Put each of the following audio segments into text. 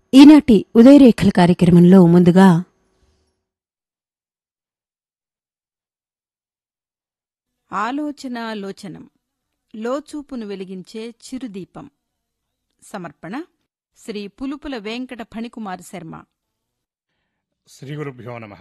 ఈనాటి ఉదయరేఖల కార్యక్రమంలో ముందుగా ఆలోచనాలోచనం లోచూపును వెలిగించే చిరుదీపం సమర్పణ శ్రీ పులుపుల వెంకట ఫణికుమార్ శర్మ శ్రీ గురుభ్యో నమ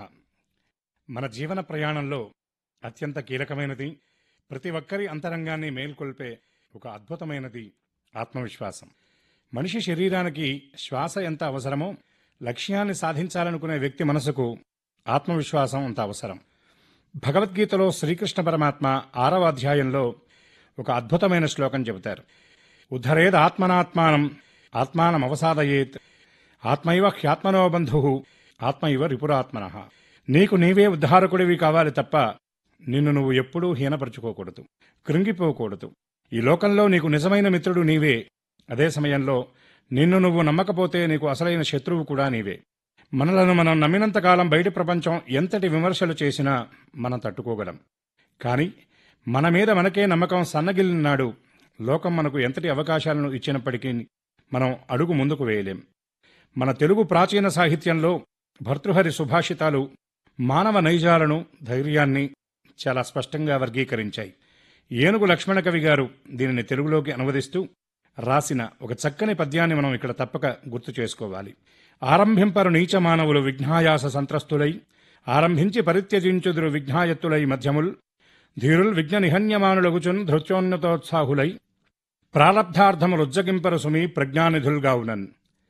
మన జీవన ప్రయాణంలో అత్యంత కీలకమైనది ప్రతి ఒక్కరి అంతరంగాన్ని మేల్కొల్పే ఒక అద్భుతమైనది ఆత్మవిశ్వాసం మనిషి శరీరానికి శ్వాస ఎంత అవసరమో లక్ష్యాన్ని సాధించాలనుకునే వ్యక్తి మనసుకు ఆత్మవిశ్వాసం అంత అవసరం భగవద్గీతలో శ్రీకృష్ణ పరమాత్మ ఆరవ అధ్యాయంలో ఒక అద్భుతమైన శ్లోకం చెబుతారు ఉద్ధరేద్ ఆత్మనాత్మానం ఆత్మానం అవసాదయేత్ ఆత్మైవ హ్యాత్మనో బంధు ఆత్మైవ రిపురాత్మన నీకు నీవే ఉద్ధారకుడివి కావాలి తప్ప నిన్ను నువ్వు ఎప్పుడూ హీనపరుచుకోకూడదు కృంగిపోకూడదు ఈ లోకంలో నీకు నిజమైన మిత్రుడు నీవే అదే సమయంలో నిన్ను నువ్వు నమ్మకపోతే నీకు అసలైన శత్రువు కూడా నీవే మనలను మనం నమ్మినంతకాలం బయటి ప్రపంచం ఎంతటి విమర్శలు చేసినా మనం తట్టుకోగలం కానీ మన మీద మనకే నమ్మకం సన్నగిలినాడు లోకం మనకు ఎంతటి అవకాశాలను ఇచ్చినప్పటికీ మనం అడుగు ముందుకు వేయలేం మన తెలుగు ప్రాచీన సాహిత్యంలో భర్తృహరి సుభాషితాలు మానవ నైజాలను ధైర్యాన్ని చాలా స్పష్టంగా వర్గీకరించాయి ఏనుగు లక్ష్మణ కవి గారు దీనిని తెలుగులోకి అనువదిస్తూ రాసిన ఒక చక్కని పద్యాన్ని మనం ఇక్కడ తప్పక గుర్తు చేసుకోవాలి ఆరంభింపరు నీచ మానవులు విఘ్నాయాస సంత్రస్తులై ఆరంభించి పరిత్యజించుదురు విఘ్నాయత్తులై మధ్యముల్ ధీరుల్ విఘ్న నిహన్యమానులగుచున్ ధృత్యోన్నతోత్సాహులై ప్రారబ్ధార్థములు ఉజ్జగింపరు సుమి ప్రజ్ఞానిధులుగావునన్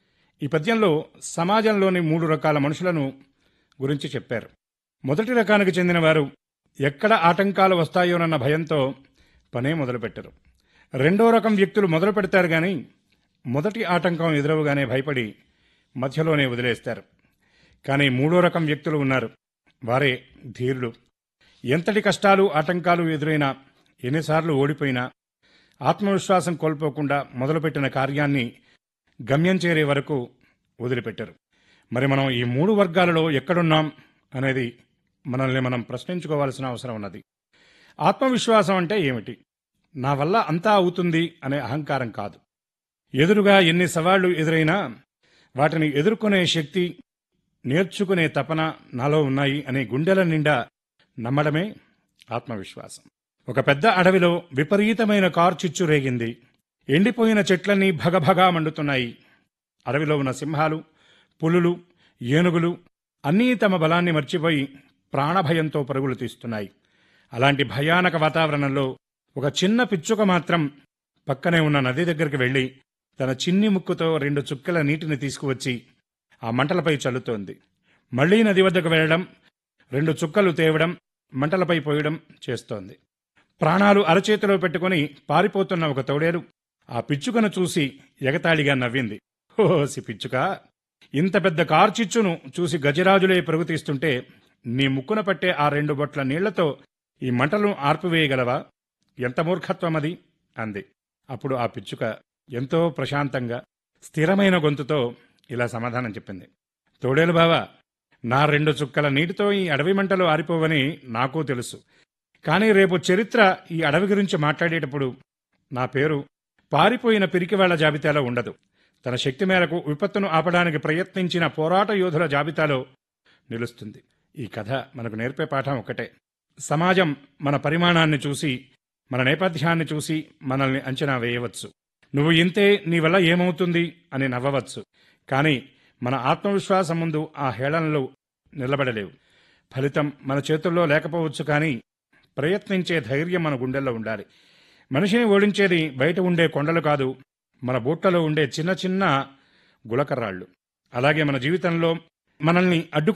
ఈ పద్యంలో సమాజంలోని మూడు రకాల మనుషులను గురించి చెప్పారు మొదటి రకానికి చెందిన వారు ఎక్కడ ఆటంకాలు వస్తాయోనన్న భయంతో పనే మొదలుపెట్టరు రెండో రకం వ్యక్తులు మొదలు పెడతారు కానీ మొదటి ఆటంకం ఎదురవగానే భయపడి మధ్యలోనే వదిలేస్తారు కానీ మూడో రకం వ్యక్తులు ఉన్నారు వారే ధీరులు ఎంతటి కష్టాలు ఆటంకాలు ఎదురైనా ఎన్నిసార్లు ఓడిపోయినా ఆత్మవిశ్వాసం కోల్పోకుండా మొదలుపెట్టిన కార్యాన్ని గమ్యం చేరే వరకు వదిలిపెట్టరు మరి మనం ఈ మూడు వర్గాలలో ఎక్కడున్నాం అనేది మనల్ని మనం ప్రశ్నించుకోవాల్సిన అవసరం ఉన్నది ఆత్మవిశ్వాసం అంటే ఏమిటి నా వల్ల అంతా అవుతుంది అనే అహంకారం కాదు ఎదురుగా ఎన్ని సవాళ్లు ఎదురైనా వాటిని ఎదుర్కొనే శక్తి నేర్చుకునే తపన నాలో ఉన్నాయి అనే గుండెల నిండా నమ్మడమే ఆత్మవిశ్వాసం ఒక పెద్ద అడవిలో విపరీతమైన కార్చిచ్చు రేగింది ఎండిపోయిన చెట్లన్నీ భగభగా మండుతున్నాయి అడవిలో ఉన్న సింహాలు పులులు ఏనుగులు అన్నీ తమ బలాన్ని మర్చిపోయి ప్రాణభయంతో పరుగులు తీస్తున్నాయి అలాంటి భయానక వాతావరణంలో ఒక చిన్న పిచ్చుక మాత్రం పక్కనే ఉన్న నది దగ్గరికి వెళ్లి తన చిన్ని ముక్కుతో రెండు చుక్కల నీటిని తీసుకువచ్చి ఆ మంటలపై చల్లుతోంది మళ్లీ నది వద్దకు వెళ్లడం రెండు చుక్కలు తేవడం మంటలపై పోయడం చేస్తోంది ప్రాణాలు అరచేతిలో పెట్టుకుని పారిపోతున్న ఒక తోడేలు ఆ పిచ్చుకను చూసి ఎగతాళిగా నవ్వింది ఓసి పిచ్చుక ఇంత పెద్ద కార్చిచ్చును చూసి గజరాజులే పరుగుతీస్తుంటే నీ ముక్కున పట్టే ఆ రెండు బొట్ల నీళ్లతో ఈ మంటలను ఆర్పివేయగలవా ఎంత మూర్ఖత్వం అది అంది అప్పుడు ఆ పిచ్చుక ఎంతో ప్రశాంతంగా స్థిరమైన గొంతుతో ఇలా సమాధానం చెప్పింది తోడేలు బావా నా రెండు చుక్కల నీటితో ఈ అడవి మంటలు ఆరిపోవని నాకు తెలుసు కానీ రేపు చరిత్ర ఈ అడవి గురించి మాట్లాడేటప్పుడు నా పేరు పారిపోయిన పిరికివాళ్ల జాబితాలో ఉండదు తన శక్తి మేరకు విపత్తును ఆపడానికి ప్రయత్నించిన పోరాట యోధుల జాబితాలో నిలుస్తుంది ఈ కథ మనకు నేర్పే పాఠం ఒకటే సమాజం మన పరిమాణాన్ని చూసి మన నేపథ్యాన్ని చూసి మనల్ని అంచనా వేయవచ్చు నువ్వు ఇంతే నీ వల్ల ఏమవుతుంది అని నవ్వవచ్చు కానీ మన ఆత్మవిశ్వాసం ముందు ఆ హేళనలు నిలబడలేవు ఫలితం మన చేతుల్లో లేకపోవచ్చు కానీ ప్రయత్నించే ధైర్యం మన గుండెల్లో ఉండాలి మనిషిని ఓడించేది బయట ఉండే కొండలు కాదు మన బూట్లలో ఉండే చిన్న చిన్న గులకర్రాళ్ళు అలాగే మన జీవితంలో మనల్ని అడ్డు